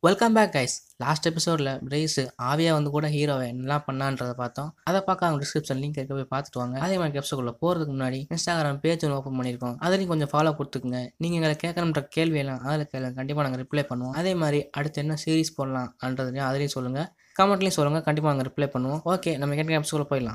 welcome back guys last எபிசோடில் பிரேஸ் ஆவியா வந்து கூட ஹீரோவை என்னலாம் பண்ணான்றதை பார்த்தோம் அதை பார்க்க அவங்க டிஸ்கிரிப்ஷன் லிங்க் இருக்க போய் பார்த்துட்டு வாங்க அதே மாதிரி எபிசோடில் போகிறதுக்கு முன்னாடி இன்ஸ்டாகிராம் பேஜ் ஒன்று ஓப்பன் பண்ணியிருக்கோம் அதுலேயும் கொஞ்சம் ஃபாலோ கொடுத்துக்குங்க நீங்கள் எங்களை கேட்கணுன்ற கேள்வியெல்லாம் அதில் கேளுங்க கண்டிப்பாக நாங்கள் ரிப்ளை பண்ணுவோம் அதே மாதிரி அடுத்து என்ன சீரிஸ் போடலாம்ன்றதையும் அதுலேயும் சொல்லுங்கள் கமெண்ட்லேயும் சொல்லுங்கள் கண்டிப்பாக நாங்கள் ரிப்ளை பண்ணுவோம் ஓகே நம்ம கேட்குற எபிசோடில் போயிடலாம்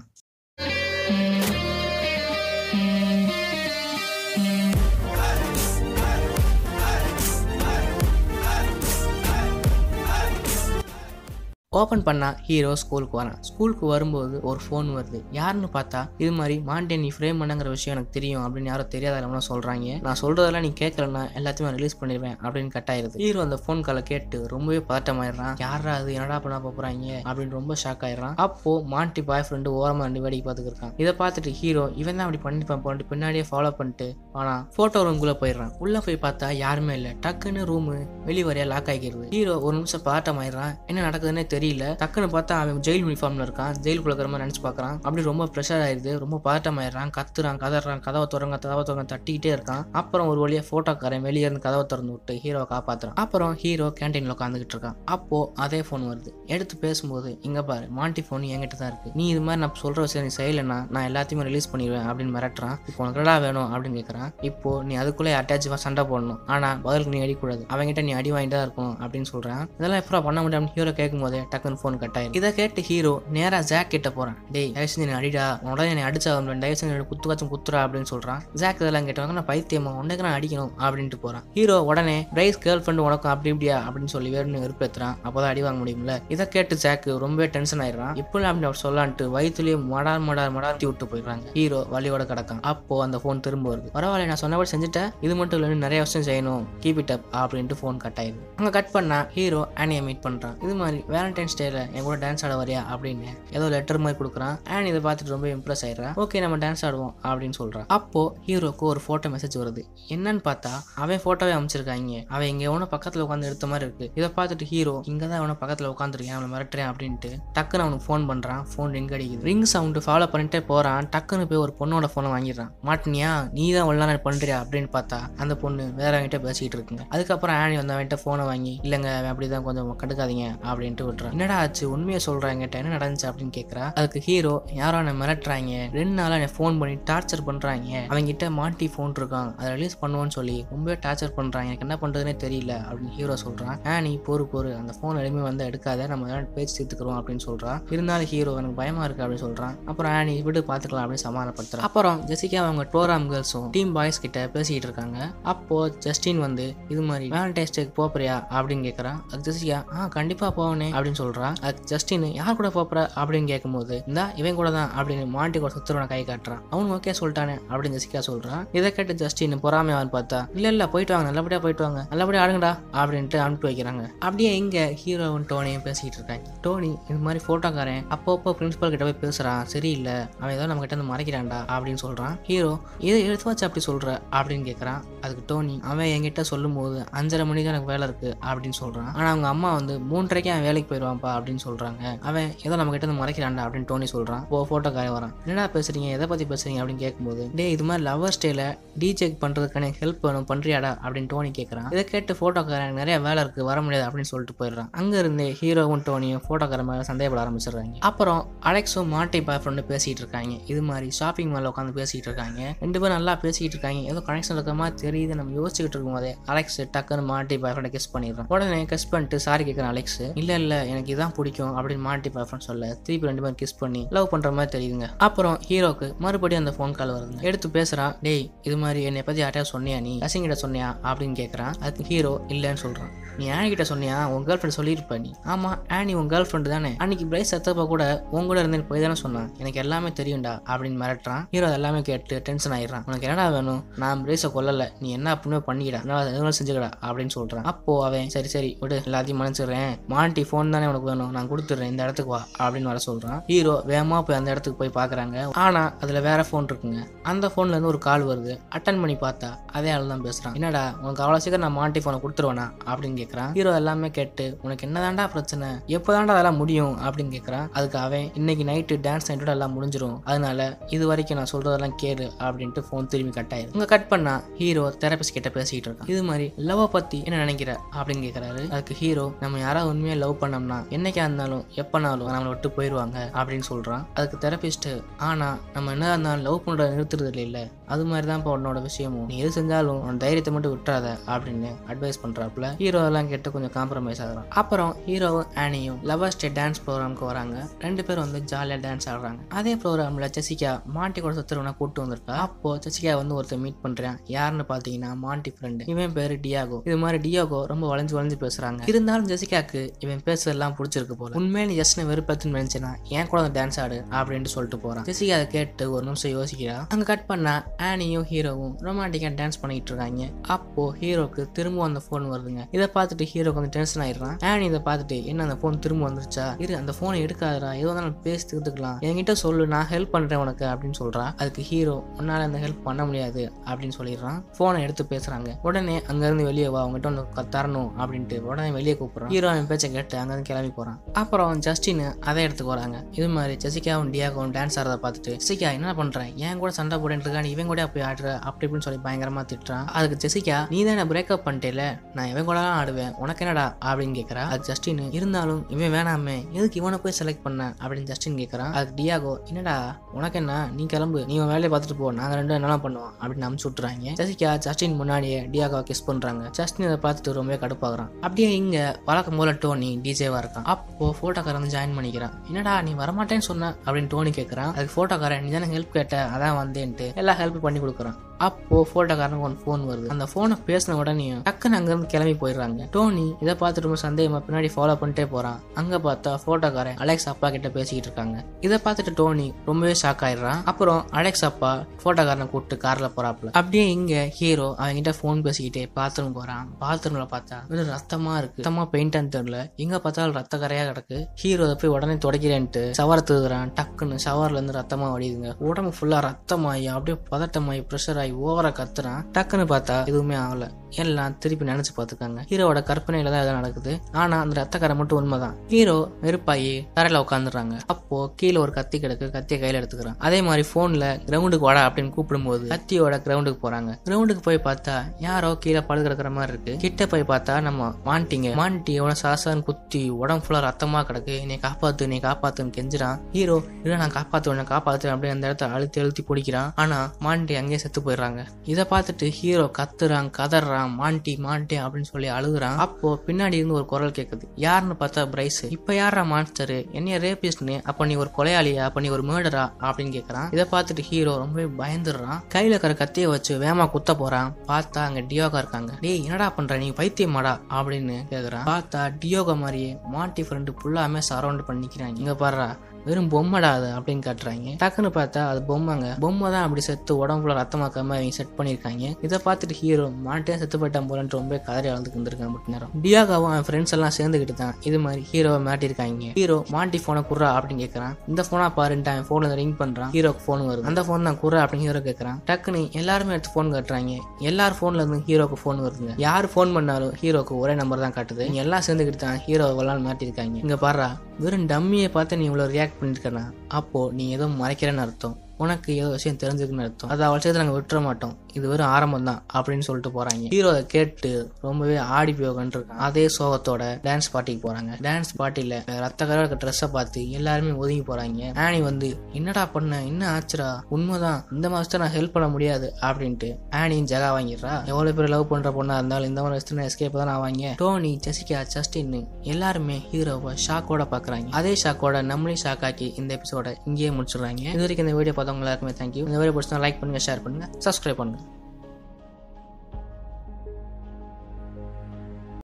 ஓப்பன் பண்ணா ஹீரோ ஸ்கூலுக்கு வரான் ஸ்கூலுக்கு வரும்போது ஒரு ஃபோன் வருது யாருன்னு பார்த்தா இது மாதிரி மாண்டே நீ ஃப்ரேம் பண்ணுங்கிற விஷயம் எனக்கு தெரியும் அப்படின்னு யாரும் தெரியாத சொல்றாங்க நான் சொல்றதெல்லாம் நீ கேட்கலன்னா எல்லாத்தையும் ரிலீஸ் பண்ணிடுவேன் அப்படின்னு கட் ஆயிருது ஹீரோ அந்த ஃபோன் காலை கேட்டு ரொம்பவே பதட்டமாயிடுறான் யாரா அது என்னடா பண்ண போறாங்க அப்படின்னு ரொம்ப ஷாக் ஆயிடுறான் அப்போ மாண்டி பாய் ஃப்ரெண்டு ஓரமா ரெண்டு வேடிக்கை பார்த்துக்கிருக்கான் இதை பார்த்துட்டு ஹீரோ இவன் தான் அப்படி பண்ணிப்பான் போட்டு பின்னாடியே ஃபாலோ பண்ணிட்டு ஆனா போட்டோ ரூம்குள்ள போயிடுறான் உள்ள போய் பார்த்தா யாருமே இல்லை டக்குன்னு ரூமு வெளி வரையா லாக் ஆகிக்கிறது ஹீரோ ஒரு நிமிஷம் பதட்டம் ஆயிடுறான் என்ன நடக்குதுன்னே தெரியல டக்குன்னு பார்த்தா அவன் ஜெயில் யூனிஃபார்ம்ல இருக்கான் ஜெயிலுக்குள்ள இருக்கிற மாதிரி நினைச்சு பார்க்கறான் அப்படி ரொம்ப ப்ரெஷர் ஆயிருது ரொம்ப பதட்டம் ஆயிடுறான் கத்துறான் கதறான் கதவை திறங்க கதவை திறங்க தட்டிக்கிட்டே இருக்கான் அப்புறம் ஒரு வழியா போட்டோக்காரன் வெளியே இருந்து கதவை திறந்து விட்டு ஹீரோவை காப்பாத்துறான் அப்புறம் ஹீரோ கேன்டீன்ல உட்காந்துக்கிட்டு இருக்கான் அப்போ அதே ஃபோன் வருது எடுத்து பேசும்போது இங்க பாரு மாண்டி ஃபோன் என்கிட்ட தான் இருக்கு நீ இது மாதிரி நான் சொல்ற விஷயம் நீ செய்யலைன்னா நான் எல்லாத்தையுமே ரிலீஸ் பண்ணிடுவேன் அப்படின்னு மிரட்டுறான் இப்போ உனக்கு என்னடா வேணும் அப்படின்னு கேட்கறான் இப்போ நீ அதுக்குள்ளே அட்டாச்சுவா சண்டை போடணும் ஆனா பதிலுக்கு நீ அடிக்கூடாது அவன்கிட்ட நீ அடி வாங்கிட்டு தான் இருக்கணும் அப்படின்னு சொல்றான் இதெல்லாம் எப்படா பண்ண முடியும் ஹீரோ கேட்கும் போதே டக்குன்னு ஃபோன் கட் ஆயிடும் இதை கேட்டு ஹீரோ நேரா ஜாக் கிட்ட போறான் டேய் தயவு செஞ்சு நீ அடிடா உடனே என்னை அடிச்சா தயவு செஞ்சு என்னை குத்து காச்சும் குத்துறா அப்படின்னு சொல்றான் ஜாக் இதெல்லாம் கேட்டவங்க நான் பைத்தியமா உனக்கு நான் அடிக்கணும் அப்படின்ட்டு போறான் ஹீரோ உடனே பிரைஸ் கேர்ள் ஃப்ரெண்டு உனக்கும் அப்படி இப்படியா அப்படின்னு சொல்லி வேணும்னு வெறுப்பேத்துறான் அப்போதான் அடி வாங்க முடியும்ல இதை கேட்டு ஜாக் ரொம்பவே டென்ஷன் ஆயிடுறான் இப்படி அப்படி அவர் சொல்லான்ட்டு வயிற்றுலயே மடார் மடார் மடார்த்தி விட்டு போயிடுறாங்க ஹீரோ வழியோட கிடக்கான் அப்போ அந்த ஃபோன் திரும்ப வருது பரவாயில்ல நான் சொன்னபடி செஞ்சுட்டேன் இது மட்டும் இல்லை நிறைய விஷயம் செய்யணும் கீப் இட் அப் அப்படின்ட்டு ஃபோன் கட் ஆயிடுது அங்கே கட் பண்ணா ஹீரோ ஆனியை மீட் பண்றான் இது மாதிரி வேலண்டைன்ஸ் டேல என் கூட டான்ஸ் ஆட வரியா அப்படின்னு ஏதோ லெட்டர் மாதிரி கொடுக்குறான் ஆன் இதை பார்த்துட்டு ரொம்ப இம்ப்ரெஸ் ஆயிடுறான் ஓகே நம்ம டான்ஸ் ஆடுவோம் அப்படின்னு சொல்றான் அப்போ ஹீரோக்கு ஒரு போட்டோ மெசேஜ் வருது என்னன்னு பார்த்தா அவன் போட்டோவே அமைச்சிருக்காங்க அவன் இங்க எவனோ பக்கத்துல உட்காந்து எடுத்த மாதிரி இருக்கு இதை பார்த்துட்டு ஹீரோ இங்க தான் எவனோ பக்கத்துல உட்காந்துருக்கேன் அவனை மிரட்டுறேன் அப்படின்ட்டு டக்குன்னு அவனுக்கு ஃபோன் பண்றான் ஃபோன் ரிங் அடிக்குது ரிங் சவுண்டு ஃபாலோ பண்ணிட்டே போறான் டக்குன்னு போய் ஒரு பொண்ணோட ஃபோனை வாங்கிடுறான் மாட்டினியா நீ தான் ஒழுங்கா நான் பண்றியா அப்படின்னு பார்த்தா அந்த பொண்ணு வேற அவன்கிட்ட பேசிக்கிட்டு இருக்குங்க அதுக்கப்புறம் ஆனி வந்து அவன்கிட்ட ஃபோனை வாங்கி இல்லைங்க அவன் அப்படிதான் கொஞ்சம் கண்டுக்காதீங்க அப்படின்ட்டு விட்டுறான் என்னடா ஆச்சு உண்மையை சொல்றாங்க என்ன நடந்துச்சு அப்படின்னு கேட்குறா அதுக்கு ஹீரோ யாரோ என்னை மிரட்டுறாங்க ரெண்டு நாளாக என்னை ஃபோன் பண்ணி டார்ச்சர் பண்றாங்க அவங்கிட்ட மாட்டி ஃபோன் இருக்கான் அதை ரிலீஸ் பண்ணுவோன்னு சொல்லி ரொம்பவே டார்ச்சர் பண்றாங்க எனக்கு என்ன பண்றதுனே தெரியல அப்படின்னு ஹீரோ சொல்றான் ஆ நீ பொறு பொறு அந்த ஃபோன் எதுவுமே வந்து எடுக்காத நம்ம ஏதாவது பேச்சு தீர்த்துக்கிறோம் அப்படின்னு சொல்றான் இருந்தாலும் ஹீரோ எனக்கு பயமா இருக்கு அப்படின்னு சொல்றான் அப்புறம் ஆனி விட்டு பார்த்துக்கலாம் அப்படின்னு சமாதானப்படுத்துறான் அப்புறம் ஜெசிகா அவங்க டோராம் கேர்ள்ஸும் டீம் பாய்ஸ் கிட்ட பேசிக்கிட்டு இருக்காங்க அப்போ ஜஸ்டின் வந்து இது மாதிரி வேலண்டைன்ஸ் டேக்கு போறியா அப்படின்னு கேட்கறான் அது ஜெசிகா ஆ கண்டிப்பா போவனே அப்படின்னு சொல்றான் அது ஜஸ்டின் யார் கூட போற அப்படின்னு கேட்கும்போது இந்தா இவன் கூட தான் அப்படின்னு மாண்டி கூட சுத்துறவனை கை காட்டுறான் அவன் ஓகே சொல்லிட்டானே அப்படின்னு ஜெசிகா சொல்றான் இதை கேட்டு ஜஸ்டின் பொறாமையான்னு பார்த்தா இல்ல இல்ல போயிட்டு வாங்க நல்லபடியா போயிட்டு வாங்க நல்லபடியா ஆடுங்கடா அப்படின்ட்டு அனுப்பி வைக்கிறாங்க அப்படியே இங்க ஹீரோவும் டோனியும் பேசிக்கிட்டு இருக்காங்க டோனி இது மாதிரி போட்டோக்காரன் அப்பப்போ பிரின்சிபல் கிட்ட போய் பேசுறான் சரியில்லை அவன் ஏதோ நம்ம கிட்ட இருந்து மறைக்கிறான்டா அப்படின்னு சொல்றான் ஹீரோ இதை எடுத்து வச்சு அப்படி சொல்ற அப்படின்னு கேட்கறான் அதுக்கு டோனி அவன் என்கிட்ட சொல்லும் போது அஞ்சரை மணிக்கு எனக்கு வேலை இருக்கு அப்படின்னு சொல்றான் ஆனா அவங்க அம்மா வந்து மூன்றரைக்கு அவன் வேலைக்கு போயிடுவான்ப்பா அப்படின்னு சொல்றாங்க அவன் ஏதோ நம்ம கிட்ட இருந்து மறைக்கிறான்டா அப்படின்னு டோனி சொல்றான் ஓ போட்டோக்காரன் வரான் என்னடா பேசுறீங்க எதை பத்தி பேசுறீங்க அப்படின்னு கேட்கும்போது டே இது மாதிரி லவர் ஸ்டேல டிஜெக் பண்றதுக்கான ஹெல்ப் வேணும் பண்றியாடா அப்படின்னு டோனி கேட்கறான் இதை கேட்டு போட்டோக்காரன் எனக்கு நிறைய வேலை இருக்கு வர முடியாது அப்படின்னு சொல்லிட்டு போயிடுறான் அங்க இருந்தே ஹீரோவும் டோனியும் போட்டோக்காரன் மேல சந்தேகப்பட ஆரம்பிச்சிடுறாங்க அப்புறம் அலெக்ஸும் மாட்டி பாய் ஃப்ரெண்டு பேசிட்டு இருக்காங்க இது மாதிரி ஷாப்பிங் மால்ல உட்காந்து பேசிட்டு இருக்காங்க ரெண்டு பேரும் நல்லா பேசிட்டு இருக்காங்க ஏதோ கனெக்ஷன் இருக்கிற மாதிரி தெரியுது நம்ம யோசிச்சுட்டு இருக்கும் போதே அலெக்ஸ் டக்குன்னு மாட்டி பாய் ஃப்ரெண்டை கிஸ் பண்ணிடுறான் உடனே கிஸ் பண்ணிட்டு சாரி கேட்குறான் அலெக்ஸ் இல்ல இல்ல எனக்கு இதான் பிடிக்கும் அப்படின்னு மாட்டி பாய் ஃப்ரெண்ட் சொல்ல திருப்பி ரெண்டு பேரும் கிஸ் பண்ணி லவ் பண்ற மாதிரி தெரியுதுங்க அப்புறம் ஹீரோக்கு மறுபடியும் அந்த ஃபோன் கால் வருது எடுத்து பேசுறான் டேய் இது மாதிரி என்னை பத்தி யார்ட்டையா சொன்னியா நீ கசிங்கிட்ட சொன்னியா அப்படின்னு கேட்கறான் அதுக்கு ஹீரோ இல்லைன்னு சொல்றான் நீ ஆனி கிட்ட சொன்னியா உன் கேர்ள் ஃப்ரெண்ட் சொல்லியிருப்ப நீ ஆமா ஆனி உன் கேர்ள் ஃப்ரெண்டு தானே அன்னைக்கு பிரைஸ் சத்தப்ப கூட உன் கூட இருந்து போய் தானே சொன்னான் எனக்கு எல்லாமே தெரியும்டா அப்படின்னு மிரட்டுறான் ஹீரோ எல்லாமே கேட்டு டென்ஷன் ஆயிடுறான் உனக்கு என்னடா வேணும் நான் பிரைஸை கொல்லல நீ என்ன அப்படின்னு பண்ணிக்கிடா நான் எதுவும் செஞ்சுக்கடா அப்படின்னு சொல்றான் அப்போ அவன் சரி சரி விடு எல்லாத்தையும் மன்னிச்சிடுறேன் மாண்டி ஃபோன் தானே உனக்கு வேணும் நான் கொடுத்துட்றேன் இந்த இடத்துக்கு வா அப்படின்னு வர சொல்றான் ஹீரோ வேகமா போய் அந்த இடத்துக்கு போய் பாக்குறாங்க ஆனா அதுல வேற ஃபோன் இருக்குங்க அந்த ஃபோன்ல இருந்து ஒரு கால் வருது அட்டன் பண்ணி பார்த்தா அதே ஆள் தான் பேசுறான் என்னடா உனக்கு அவ்வளவு சீக்கிரம் நான் மாண்டி ஃபோனை கொடுத்துருவேனா அப்படின்னு கேட்கறான் ஹீரோ எல்லாமே கேட்டு உனக்கு என்னதான்டா பிரச்சனை எப்போதான்டா அதெல்லாம் முடியும் அப்படின்னு கேட்கறான் அதுக்கு அவன் இன்னைக்கு நைட்டு டான்ஸ் நைட்டோட எல்லாம் முடிஞ்சிரும் அதனால இது வரைக்கும் நான் சொல்றதெல்லாம் கேளு அப்படின்ட்டு ஃபோன் திரும்பி கட் ஆயிரு இங்க கட் பண்ணா ஹீரோ தெரபிஸ்ட் கிட்ட பேசிக்கிட்டு இருக்கான் இது மாதிரி லவ் பத்தி என்ன நினைக்கிற அப்படின்னு கேட்கறாரு அதுக்கு ஹீரோ நம்ம யாராவது உண்மையா லவ் பண்ணோம்னா என்னைக்கா இருந்தாலும் எப்பனாலும் நம்மளை விட்டு போயிடுவாங்க அப்படின்னு சொல்றான் அதுக்கு தெரபிஸ்ட் ஆனா நம்ம என்ன இருந்தாலும் லவ் பண்றத நிறுத்துறது இல்ல அது மாதிரி தான் இப்போ உன்னோட விஷயமும் நீ எது செஞ்சாலும் உன் தைரியத்தை மட்டும் விட்டுறாத அப்படின்னு அட்வைஸ் பண்றாப்புல ஹீரோ எல்லாம் கேட்டு கொஞ்சம் காம்ப்ரமைஸ் ஆகுறான் அப்புறம் ஹீரோவும் ஆனியும் லவர்ஸ் டே டான்ஸ் ப்ரோக்ராம்க்கு வராங்க ரெண்டு பேரும் வந்து ஜாலியாக டான்ஸ் ஆடுறாங்க அதே ப்ரோக்ராமில் ஜெசிகா மாண்டி கூட சுத்துறவனை கூட்டு வந்திருக்கா அப்போ ஜெசிகா வந்து ஒருத்தர் மீட் பண்றான் யாருன்னு பார்த்தீங்கன்னா மாண்டி ஃப்ரெண்டு இவன் பேரு டியாகோ இது மாதிரி டியாகோ ரொம்ப வளைஞ்சு வளைஞ்சு பேசுறாங்க இருந்தாலும் ஜெசிகாக்கு இவன் பேசுறதெல்லாம் பிடிச்சிருக்கு போல உண்மையில நீ ஜஸ்ட் வெறுப்பத்துன்னு நினைச்சேனா ஏன் கூட டான்ஸ் ஆடு அப்படின்ட்டு சொல்லிட்டு போறான் ஜெசிகா அதை கேட்டு ஒரு நிமிஷம் யோசிக்கிறா அங்க கட் பண்ணா ஆனியும் ஹீரோவும் ரொமான்டிக்கா டான்ஸ் பண்ணிட்டு இருக்காங்க அப்போ ஹீரோக்கு திரும்ப அந்த ஃபோன் வருதுங்க இதை பார்த்துட்டு ஹீரோ கொஞ்சம் டென்ஷன் ஆயிடுறான் ஆனி இதை பார்த்துட்டு என்ன அந்த ஃபோன் திரும்ப வந்துருச்சா இரு அந்த ஃபோனை எடுக்காதடா ஏதோ நான் பேசி தீர்த்துக்கலாம் என்கிட்ட சொல்லு நான் ஹெல்ப் பண்றேன் உனக்கு அப்படின்னு சொல்றா அதுக்கு ஹீரோ உன்னால அந்த ஹெல்ப் பண்ண முடியாது அப்படின்னு சொல்லிடுறான் ஃபோனை எடுத்து பேசுறாங்க உடனே அங்க இருந்து வெளியே வா அவங்ககிட்ட வந்து க- தரணும் அப்படின்ட்டு உடனே வெளியே கூப்பிடுறான் ஹீரோ அவன் பேச்சை கேட்டு அங்க இருந்து கிளம்பி போறான் அப்புறம் ஜஸ்டின் அதே இடத்துக்கு வராங்க இது மாதிரி ஜெசிகாவும் டியாகவும் டான்ஸ் ஆடுறத பார்த்துட்டு ஜெசிகா என்ன பண்றேன் ஏன் கூட சண்டை போட்டுட்டு இருக்கா நீ இவன் கூட போய் ஆடுற அப்படி இப்படின்னு சொல்லி பயங்கரமா திட்டுறான் அதுக்கு ஜெசிகா நீ தான் என்ன பிரேக்கப் பண்ணிட்டேல நான் இவன் கூட தான் ஆடுவேன் உனக்கு என்னடா அப்படின்னு கேட்கறா அதுக்கு ஜஸ்டின் இருந்தாலும் இவன் வேணாமே எதுக்கு இவனை போய் செலக்ட் பண்ண அப்படின்னு ஜஸ்டின் கேட்கறான் அதுக்கு டியாகோ என்னடா உனக்கு என்ன நீ கிளம்பு நீ உன் வேலையை பார்த்துட்டு போ நாங்க ரெண்டும் என்னலாம் பண்ணுவோம் அப்படின்னு அமுச்சு விட்டுறாங்க ஜெசிகா ஜஸ்டின் முன்னாடியே டியாகோ கிஸ் பண்றாங்க ஜஸ்டின் இதை பார்த்துட்டு ரொம்பவே கடுப்பாகிறான் அப்படியே இங்க வழக்கம் போல டோனி டிஜேவா இருக்கான் அப்போ போட்டோக்காரன் வந்து ஜாயின் பண்ணிக்கிறான் என்னடா நீ வரமாட்டேன்னு சொன்ன அப்படின்னு டோனி கேட்கறான் அதுக்கு போட்டோக்காரன் நீ தானே ஹெல்ப் கேட்ட அதான் வந்தேன்ட்டு எல்லா ஹெல்ப் பண்ணி கொடுக்குறான் அப்போ போட்டோக்காரனுக்கு ஒரு ஃபோன் வருது அந்த ஃபோனை பேசின உடனே டக்குன்னு அங்கிருந்து கிளம்பி போயிடுறாங்க டோனி இதை பார்த்துட்டு ரொம்ப சந்தேகமா பின்னாடி ஃபாலோ பண்ணிட்டே போறான் அங்க பார்த்தா போட்டோக்காரன் அலெக்ஸ் அப்பா கிட்ட பேசிக்கிட்டு இருக்காங்க இதை பார்த்துட்டு டோனி ரொம்பவே ஷாக் ஆயிடுறான் அப்புறம் அலெக்ஸ் அப்பா போட்டோக்காரனை கூப்பிட்டு கார்ல போறாப்புல அப்படியே இங்க ஹீரோ அவன்கிட்ட ஃபோன் பேசிக்கிட்டே பாத்ரூம் போறான் பாத்ரூம்ல பார்த்தா வெறும் ரத்தமா இருக்கு ரத்தமா பெயிண்டான்னு தெரியல எங்க பார்த்தாலும் ரத்த கரையா கிடக்கு ஹீரோ அதை போய் உடனே தொடக்கிறேன்ட்டு ஷவர் தூக்குறான் டக்குன்னு ஷவர்ல இருந்து ரத்தமா வடியுதுங்க உடம்பு ஃபுல்லா ரத்தமாயி அப்படியே பதட்டமாயி ப்ரெஷர் ஆகி ஓவரா கத்துறான் டக்குன்னு பார்த்தா எதுவுமே ஆகல எல்லாம் திருப்பி நினைச்சு பார்த்துக்காங்க ஹீரோவோட கற்பனையில தான் எதாவது நடக்குது ஆனா அந்த ரத்தக்கரை மட்டும் உண்மைதான் ஹீரோ வெறுப்பாயி தரையில உட்காந்துடுறாங்க அப்போ கீழே ஒரு கத்தி கிடக்கு கத்தியை கையில எடுத்துக்கிறான் அதே மாதிரி போன்ல கிரவுண்டுக்கு வாடா அப்படின்னு கூப்பிடும்போது கத்தியோட கிரவுண்டுக்கு போறாங்க கிரவுண்டுக்கு போய் பார்த்தா யாரோ கீழே படுத்து கிடக்குற மாதிரி இருக்கு கிட்ட போய் பார்த்தா நம்ம மாண்டிங்க மாண்டி எவன சாசான்னு குத்தி உடம்பு ஃபுல்லா ரத்தமா கிடக்கு என்னை காப்பாத்து நீ காப்பாத்துன்னு கெஞ்சுறான் ஹீரோ இல்ல நான் காப்பாத்துவேன் காப்பாத்துவேன் அப்படின்னு அந்த இடத்த அழுத்தி அழுத்தி பிடிக்கிறான் ஆனா மாண்டி அங்கேயே செத்து போயிடுறாங்க இதை பார்த்துட்டு ஹீரோ கத்துறான் கதறான் மாண்டி மாண்டி அப்படின்னு சொல்லி அழுகுறான் அப்போ பின்னாடி இருந்து ஒரு குரல் கேக்குது யாருன்னு பார்த்தா பிரைஸ் இப்ப யாரா மான்ஸ்டர் என்னைய ரேபிஸ்ட்னு அப்ப நீ ஒரு கொலையாளியா அப்ப நீ ஒரு மேர்டரா அப்படின்னு கேக்குறான் இதை பார்த்துட்டு ஹீரோ ரொம்பவே பயந்துடுறான் கையில இருக்கிற கத்தியை வச்சு வேமா குத்த போறான் பார்த்தா அங்க டியோகா இருக்காங்க டேய் என்னடா பண்ற நீ பைத்தியமாடா அப்படின்னு கேக்குறான் பார்த்தா டியோகா மாதிரியே மாண்டி ஃப்ரெண்டு ஃபுல்லாமே சரௌண்ட் பண்ணிக்கிறாங்க இங்க பாடுறா வெறும் பொம்மைடா அது அப்படின்னு காட்டுறாங்க டக்குன்னு பார்த்தா அது பொம்மைங்க பொம்மை தான் அப்படி செத்து உடம்புல ரத்தமாக்காம அவங்க செட் பண்ணியிருக்காங்க இதை பார்த்துட்டு ஹீரோ மாட்டே செத்து போயிட்டான் போலன்ட்டு ரொம்ப கதறி வளர்ந்துக்கு இருந்திருக்கான் மட்டும் நேரம் டியாகாவும் அவன் ஃப்ரெண்ட்ஸ் எல்லாம் சேர்ந்துக்கிட்டு தான் இது மாதிரி ஹீரோவை மாட்டிருக்காங்க ஹீரோ மாட்டி போனை குர்றா அப்படின்னு கேட்கறான் இந்த போனா பாருன்ட்டு அவன் போன்ல ரிங் பண்றான் ஹீரோக்கு போன் வருது அந்த போன் தான் குர்றா அப்படின்னு ஹீரோ கேட்கறான் டக்குன்னு எல்லாருமே எடுத்து போன் காட்டுறாங்க எல்லார் போன்ல இருந்து ஹீரோக்கு போன் வருதுங்க யார் போன் பண்ணாலும் ஹீரோக்கு ஒரே நம்பர் தான் காட்டுது இங்க எல்லாம் சேர்ந்துக்கிட்டு தான் ஹீரோ விளாண்டு மாட்டிருக்காங்க இங்க பாடுறா வெறும் டம்மியை பார்த்து நீ இவ்வளவு ரியாக்ட் பண்ணிருக்கனா அப்போ நீ ஏதோ மறைக்கிறேன்னு அர்த்தம் உனக்கு ஏதோ விஷயம் தெரிஞ்சுக்குன்னு அர்த்தம் அது அவள் சேர்த்து நாங்கள் விட்டுற மாட்டோம் இது வெறும் ஆரம்பம் தான் அப்படின்னு சொல்லிட்டு போறாங்க ஹீரோ அதை கேட்டு ரொம்பவே ஆடி போகன்னு இருக்கான் அதே சோகத்தோட டான்ஸ் பார்ட்டிக்கு போறாங்க டான்ஸ் பார்ட்டியில ரத்த கலர் இருக்க ட்ரெஸ்ஸை பார்த்து எல்லாருமே ஒதுங்கி போறாங்க ஆனி வந்து என்னடா பண்ண என்ன ஆச்சுடா உண்மைதான் இந்த மாசத்தை நான் ஹெல்ப் பண்ண முடியாது அப்படின்ட்டு ஆனியும் ஜகா வாங்கிடுறா எவ்வளவு பேர் லவ் பண்ற பொண்ணா இருந்தாலும் இந்த மாதிரி எஸ்கேப் தான் ஆவாங்க டோனி ஜெசிகா ஜஸ்டின் எல்லாருமே ஹீரோவை ஷாக்கோட பாக்குறாங்க அதே ஷாக்கோட நம்மளே ஷாக் ஆக்கி இந்த எபிசோட இங்கேயே முடிச்சிடுறாங்க இது வரைக்கும் இந்த வீடியோ பார்த்தவங்க எல்லாருக்குமே தேங்க்யூ இந்த வீடியோ பிடிச்சா லைக் பண்ணுங்க ஷேர் பண்ணுங்க சப்ஸ்கிரைப் பண்ணுங்க